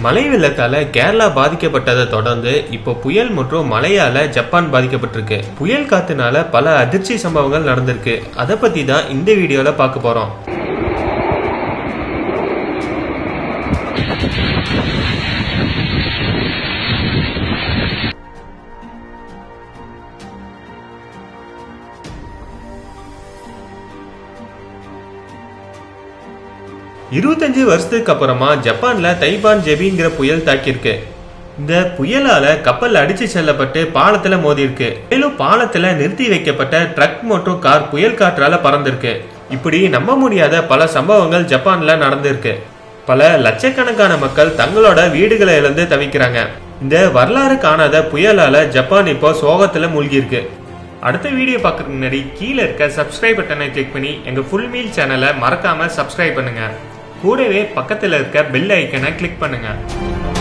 மழை வெள்ளத்தால கேரளா பாதிக்கப்பட்டதை தொடர்ந்து இப்போ புயல் மற்றும் மழையால ஜப்பான் பாதிக்கப்பட்டிருக்கு புயல் காத்துனால பல அதிர்ச்சி சம்பவங்கள் நடந்திருக்கு அதை பத்தி தான் இந்த வீடியோல பார்க்க போறோம் இருபத்தஞ்சு வருஷத்துக்கு அப்புறமா ஜப்பான்ல தைபான் ஜெபிங்கிற புயல் தாக்கியிருக்கு இந்த புயலால கப்பல் அடிச்சு செல்லப்பட்டு பாலத்துல மோதி இருக்கு மேலும் பாலத்துல நிறுத்தி வைக்கப்பட்ட ட்ரக் மற்றும் கார் புயல் காற்றால பறந்திருக்கு இப்படி நம்ப முடியாத பல சம்பவங்கள் ஜப்பான்ல நடந்திருக்கு பல லட்சக்கணக்கான மக்கள் தங்களோட வீடுகளை இழந்து தவிக்கிறாங்க இந்த வரலாறு காணாத புயலால ஜப்பான் இப்போ சோகத்துல மூழ்கி இருக்கு அடுத்த வீடியோ பார்க்கறதுக்கு முன்னாடி கீழே இருக்க சப்ஸ்கிரைப் பட்டனை கிளிக் பண்ணி எங்க ஃபுல் மீல் சேனலை மறக்காம சப்ஸ்கிரைப் பண்ணுங்க கூடவே பக்கத்துல இருக்க பெல் ஐக்கனை கிளிக் பண்ணுங்க